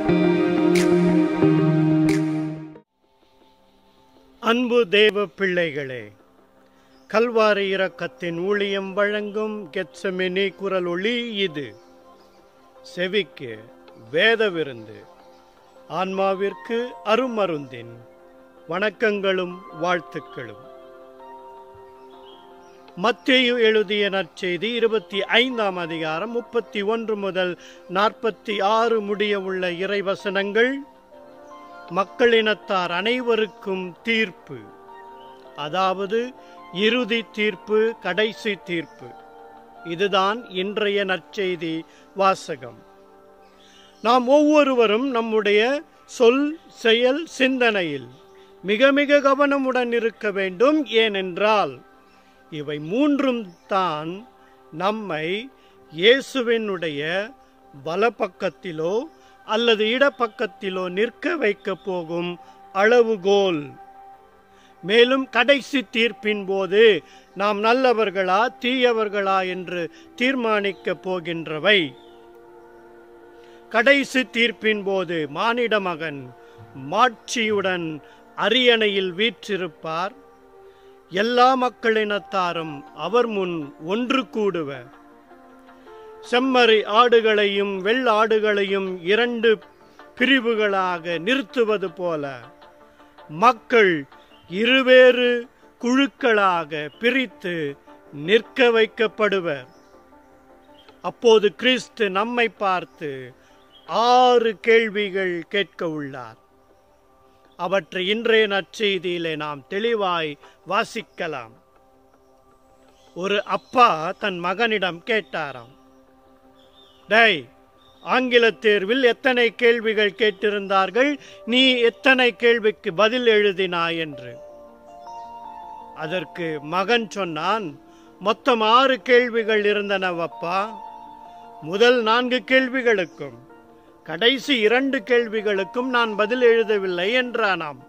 அன்பு தேவ பிள்ளைகளே கல்வாரி இரக்கத்தின் ஊழியம் வழங்கும் கெத்செமினி குரல் ஒளி இது செவிக்கு வேத விருந்து ஆன்மாவிற்கு அருமருந்தின் வணக்கங்களும் வாழ்த்துக்களும் மத்தேயு எழுதிய நற்செய்தி இருபத்தி ஐந்தாம் அதிகாரம் முப்பத்தி ஒன்று முதல் நாற்பத்தி ஆறு முடிய உள்ள இறைவசனங்கள் மக்களினத்தார் அனைவருக்கும் தீர்ப்பு அதாவது இறுதி தீர்ப்பு கடைசி தீர்ப்பு இதுதான் இன்றைய நற்செய்தி வாசகம் நாம் ஒவ்வொருவரும் நம்முடைய சொல் செயல் சிந்தனையில் மிக மிக கவனமுடன் இருக்க வேண்டும் ஏனென்றால் இவை மூன்றும் தான் நம்மை இயேசுவினுடைய வலப்பக்கத்திலோ அல்லது இடப்பக்கத்திலோ நிற்க வைக்க போகும் அளவுகோல் மேலும் கடைசி தீர்ப்பின் போது நாம் நல்லவர்களா தீயவர்களா என்று தீர்மானிக்கப் போகின்றவை கடைசி தீர்ப்பின் போது மானிட மகன் மாட்சியுடன் அரியணையில் வீற்றிருப்பார் எல்லா மக்களினத்தாரும் அவர் முன் ஒன்று கூடுவர் செம்மறி ஆடுகளையும் வெள்ளாடுகளையும் இரண்டு பிரிவுகளாக நிறுத்துவது போல மக்கள் இருவேறு குழுக்களாக பிரித்து நிற்க வைக்கப்படுவர் அப்போது கிறிஸ்து நம்மை பார்த்து ஆறு கேள்விகள் கேட்க உள்ளார் அவற்றை இன்றைய நற்செய்தியிலே நாம் தெளிவாய் வாசிக்கலாம் ஒரு அப்பா தன் மகனிடம் கேட்டாராம் டேய் ஆங்கில தேர்வில் எத்தனை கேள்விகள் கேட்டிருந்தார்கள் நீ எத்தனை கேள்விக்கு பதில் எழுதினாய் என்று அதற்கு மகன் சொன்னான் மொத்தம் ஆறு கேள்விகள் இருந்தனவப்பா முதல் நான்கு கேள்விகளுக்கும் கடைசி இரண்டு கேள்விகளுக்கும் நான் பதில் எழுதவில்லை என்றானாம்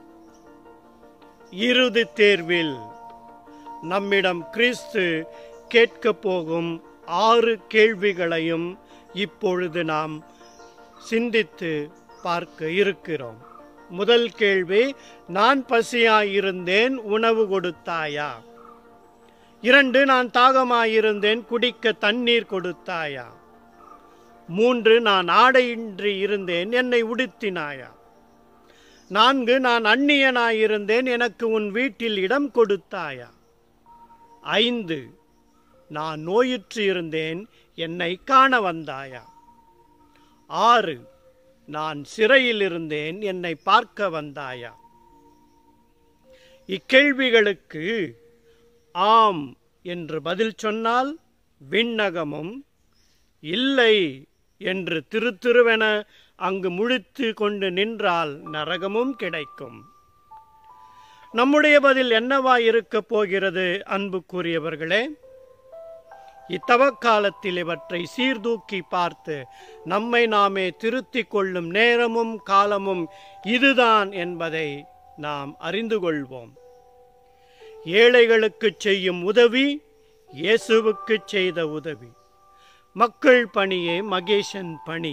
இறுதி தேர்வில் நம்மிடம் கிறிஸ்து கேட்கப் போகும் ஆறு கேள்விகளையும் இப்பொழுது நாம் சிந்தித்து பார்க்க இருக்கிறோம் முதல் கேள்வி நான் பசியாயிருந்தேன் உணவு கொடுத்தாயா இரண்டு நான் தாகமாயிருந்தேன் குடிக்க தண்ணீர் கொடுத்தாயா மூன்று நான் ஆடையின்றி இருந்தேன் என்னை உடுத்தினாயா நான்கு நான் அந்நியனாயிருந்தேன் எனக்கு உன் வீட்டில் இடம் கொடுத்தாயா ஐந்து நான் நோயுற்று இருந்தேன் என்னை காண வந்தாயா ஆறு நான் சிறையில் இருந்தேன் என்னை பார்க்க வந்தாயா இக்கேள்விகளுக்கு ஆம் என்று பதில் சொன்னால் விண்ணகமும் இல்லை என்று திரு திருவென அங்கு முழித்து கொண்டு நின்றால் நரகமும் கிடைக்கும் நம்முடைய பதில் என்னவா இருக்கப் போகிறது அன்புக்குரியவர்களே இத்தவக்காலத்தில் இவற்றை சீர்தூக்கி பார்த்து நம்மை நாமே திருத்திக் கொள்ளும் நேரமும் காலமும் இதுதான் என்பதை நாம் அறிந்து கொள்வோம் ஏழைகளுக்கு செய்யும் உதவி இயேசுவுக்கு செய்த உதவி மக்கள் பணியே மகேஷன் பணி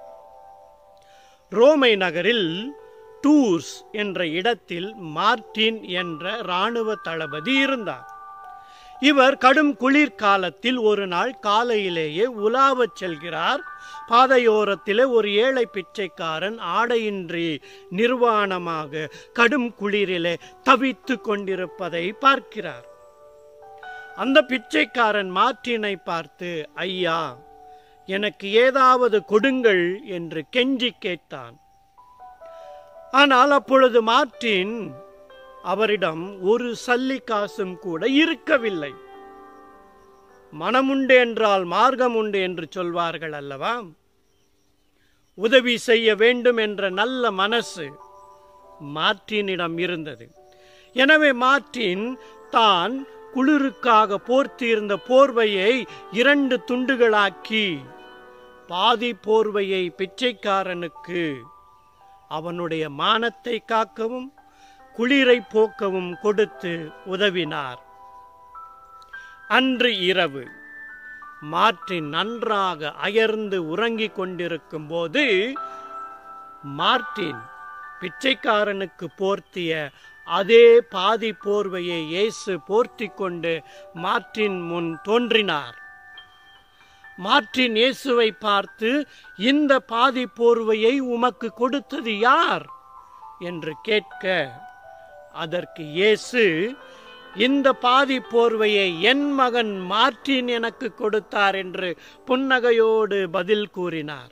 ரோமை நகரில் டூர்ஸ் என்ற இடத்தில் மார்டின் என்ற இராணுவ தளபதி இருந்தார் இவர் கடும் குளிர்காலத்தில் ஒரு நாள் காலையிலேயே உலாவச் செல்கிறார் பாதையோரத்திலே ஒரு ஏழை பிச்சைக்காரன் ஆடையின்றி நிர்வாணமாக கடும் குளிரிலே தவித்து கொண்டிருப்பதை பார்க்கிறார் அந்த பிச்சைக்காரன் மார்ட்டினை பார்த்து ஐயா எனக்கு ஏதாவது கொடுங்கள் என்று கெஞ்சி கேட்டான் ஆனால் அப்பொழுது மார்ட்டின் அவரிடம் ஒரு சல்லி காசும் கூட இருக்கவில்லை மனமுண்டு என்றால் மார்க்கம் உண்டு என்று சொல்வார்கள் அல்லவா உதவி செய்ய வேண்டும் என்ற நல்ல மனசு மார்ட்டினிடம் இருந்தது எனவே மார்ட்டின் தான் குளிருக்காக போர்த்தியிருந்த போர்வையை இரண்டு துண்டுகளாக்கி பாதி போர்வையை பிச்சைக்காரனுக்கு அவனுடைய மானத்தை காக்கவும் குளிரை போக்கவும் கொடுத்து உதவினார் அன்று இரவு மார்ட்டின் நன்றாக அயர்ந்து உறங்கிக் கொண்டிருக்கும் போது மார்ட்டின் பிச்சைக்காரனுக்கு போர்த்திய அதே பாதி போர்வையை இயேசு போர்த்தி கொண்டு மார்ட்டின் முன் தோன்றினார் மார்ட்டின் இயேசுவை பார்த்து இந்த பாதி போர்வையை உமக்கு கொடுத்தது யார் என்று கேட்க அதற்கு இயேசு இந்த பாதி போர்வையை என் மகன் மார்ட்டின் எனக்கு கொடுத்தார் என்று புன்னகையோடு பதில் கூறினார்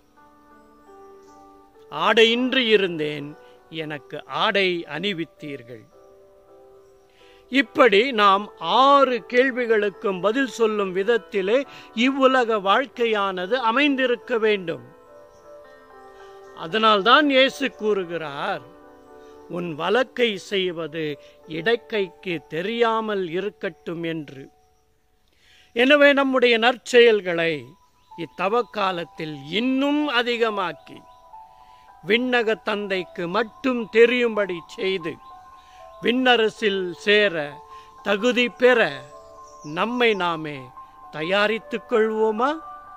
ஆடையின்றி இருந்தேன் எனக்கு ஆடை அணிவித்தீர்கள் இப்படி நாம் ஆறு கேள்விகளுக்கும் பதில் சொல்லும் விதத்திலே இவ்வுலக வாழ்க்கையானது அமைந்திருக்க வேண்டும் அதனால்தான் இயேசு கூறுகிறார் உன் வலக்கை செய்வது இடக்கைக்கு தெரியாமல் இருக்கட்டும் என்று எனவே நம்முடைய நற்செயல்களை இத்தவக்காலத்தில் இன்னும் அதிகமாக்கி விண்ணக தந்தைக்கு மட்டும் தெரியும்படி செய்து விண்ணரசில் சேர தகுதி பெற நம்மை நாமே தயாரித்துக் கொள்வோமா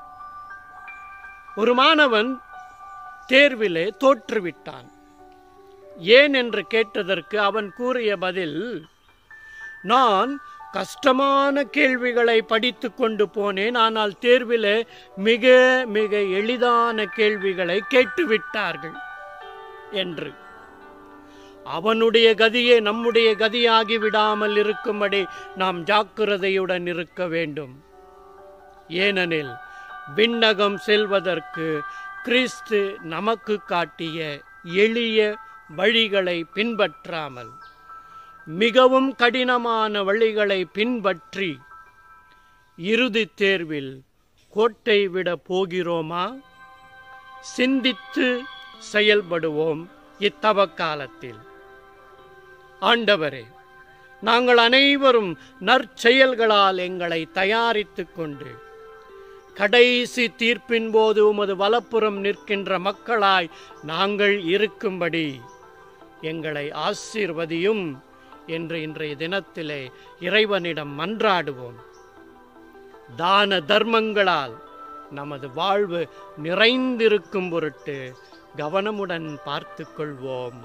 ஒரு மாணவன் தேர்விலே தோற்றுவிட்டான் ஏன் என்று கேட்டதற்கு அவன் கூறிய பதில் நான் கஷ்டமான கேள்விகளை படித்து கொண்டு போனேன் ஆனால் தேர்விலே மிக மிக எளிதான கேள்விகளை கேட்டுவிட்டார்கள் என்று அவனுடைய கதியே நம்முடைய கதியாகி விடாமல் இருக்கும்படி நாம் ஜாக்கிரதையுடன் இருக்க வேண்டும் ஏனெனில் விண்ணகம் செல்வதற்கு கிறிஸ்து நமக்கு காட்டிய எளிய வழிகளை பின்பற்றாமல் மிகவும் கடினமான வழிகளை பின்பற்றி இறுதித் தேர்வில் கோட்டை விட போகிறோமா சிந்தித்து செயல்படுவோம் இத்தவக்காலத்தில் ஆண்டவரே நாங்கள் அனைவரும் நற்செயல்களால் எங்களை தயாரித்துக் கொண்டு கடைசி தீர்ப்பின் போது உமது வலப்புறம் நிற்கின்ற மக்களாய் நாங்கள் இருக்கும்படி எங்களை ஆசீர்வதியும் என்று இன்றைய தினத்திலே இறைவனிடம் மன்றாடுவோம் தான தர்மங்களால் நமது வாழ்வு நிறைந்திருக்கும் பொருட்டு கவனமுடன் பார்த்துக் கொள்வோம்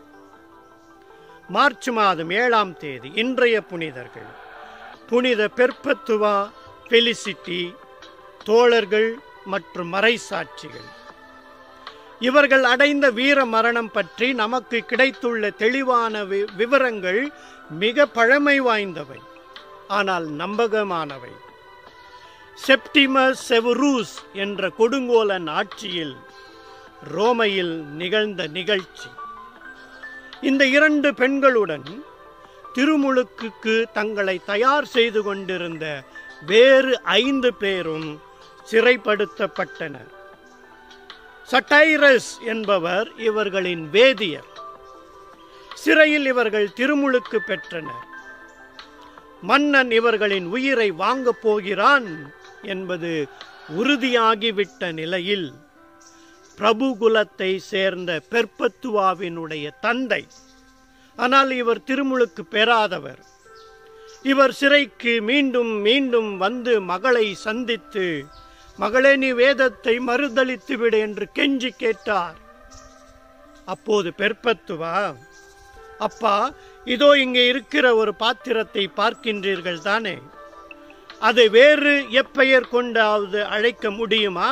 மார்ச் மாதம் ஏழாம் தேதி இன்றைய புனிதர்கள் புனித பெர்பத்துவா பெலிசிட்டி தோழர்கள் மற்றும் மறைசாட்சிகள் இவர்கள் அடைந்த வீர மரணம் பற்றி நமக்கு கிடைத்துள்ள தெளிவான வி- விவரங்கள் மிக பழமை வாய்ந்தவை ஆனால் நம்பகமானவை செப்டிமஸ் செவரூஸ் என்ற கொடுங்கோலன் ஆட்சியில் ரோமையில் நிகழ்ந்த நிகழ்ச்சி இந்த இரண்டு பெண்களுடன் திருமுழுக்குக்கு தங்களை தயார் செய்து கொண்டிருந்த வேறு ஐந்து பேரும் சிறைப்படுத்தப்பட்டனர் சட்டைரஸ் என்பவர் இவர்களின் வேதியர் சிறையில் இவர்கள் திருமுழுக்கு பெற்றனர் மன்னன் இவர்களின் உயிரை வாங்கப் போகிறான் என்பது உறுதியாகிவிட்ட நிலையில் பிரபுகுலத்தை சேர்ந்த பெர்பத்துவாவினுடைய தந்தை ஆனால் இவர் திருமுழுக்கு பெறாதவர் இவர் சிறைக்கு மீண்டும் மீண்டும் வந்து மகளை சந்தித்து மகளே நீ வேதத்தை மறுதளித்து விடு என்று கெஞ்சி கேட்டார் அப்போது பெர்பத்துவா அப்பா இதோ இங்கே இருக்கிற ஒரு பாத்திரத்தை பார்க்கின்றீர்கள் தானே அதை வேறு எப்பெயர் கொண்டாவது அழைக்க முடியுமா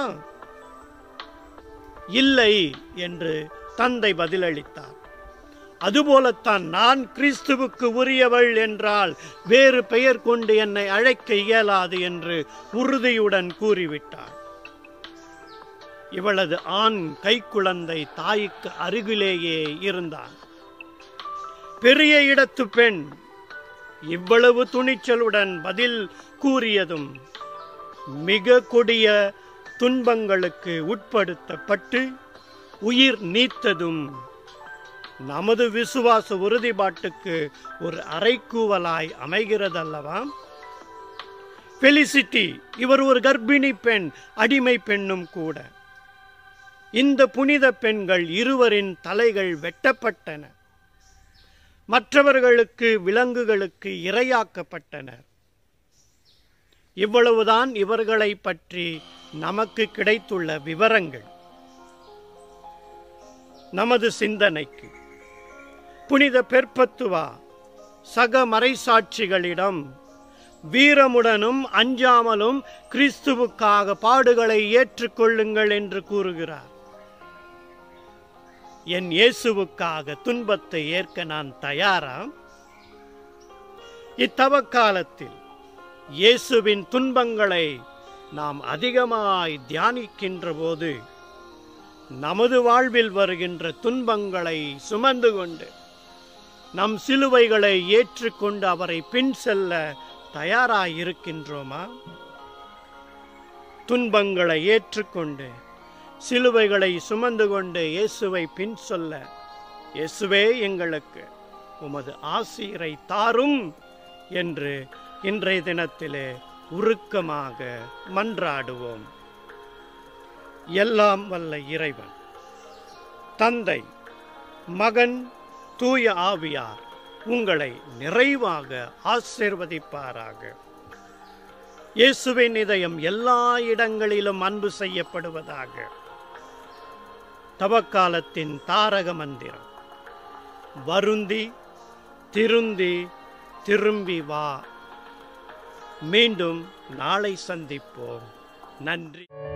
இல்லை என்று தந்தை பதிலளித்தார் அதுபோலத்தான் நான் கிறிஸ்துவுக்கு உரியவள் என்றால் வேறு பெயர் கொண்டு என்னை அழைக்க இயலாது என்று உறுதியுடன் கூறிவிட்டார் இவளது ஆண் கைக்குழந்தை தாய்க்கு அருகிலேயே இருந்தான் பெரிய இடத்து பெண் இவ்வளவு துணிச்சலுடன் பதில் கூறியதும் மிக கொடிய துன்பங்களுக்கு உட்படுத்தப்பட்டு உயிர் நீத்ததும் நமது விசுவாச உறுதிப்பாட்டுக்கு ஒரு அறைக்கூவலாய் அமைகிறதல்லவா பெலிசிட்டி இவர் ஒரு கர்ப்பிணி பெண் அடிமை பெண்ணும் கூட இந்த புனித பெண்கள் இருவரின் தலைகள் வெட்டப்பட்டன மற்றவர்களுக்கு விலங்குகளுக்கு இரையாக்கப்பட்டனர் இவ்வளவுதான் இவர்களை பற்றி நமக்கு கிடைத்துள்ள விவரங்கள் நமது சிந்தனைக்கு புனித பெர்பத்துவா சக மறைசாட்சிகளிடம் வீரமுடனும் அஞ்சாமலும் கிறிஸ்துவுக்காக பாடுகளை ஏற்றுக்கொள்ளுங்கள் என்று கூறுகிறார் என் இயேசுவுக்காக துன்பத்தை ஏற்க நான் தயாரா இத்தவக்காலத்தில் இயேசுவின் துன்பங்களை நாம் அதிகமாய் தியானிக்கின்ற போது நமது வாழ்வில் வருகின்ற துன்பங்களை சுமந்து கொண்டு நம் சிலுவைகளை ஏற்றுக்கொண்டு அவரை பின் செல்ல தயாராய் இருக்கின்றோமா துன்பங்களை ஏற்றுக்கொண்டு சிலுவைகளை சுமந்து கொண்டு இயேசுவை பின் சொல்ல இயேசுவே எங்களுக்கு உமது ஆசீரை தாரும் என்று இன்றைய தினத்திலே உருக்கமாக மன்றாடுவோம் எல்லாம் வல்ல இறைவன் தந்தை மகன் தூய ஆவியார் உங்களை நிறைவாக ஆசிர்வதிப்பாராக இயேசுவின் இதயம் எல்லா இடங்களிலும் அன்பு செய்யப்படுவதாக தவக்காலத்தின் தாரக மந்திரம் வருந்தி திருந்தி திரும்பி வா மீண்டும் நாளை சந்திப்போம் நன்றி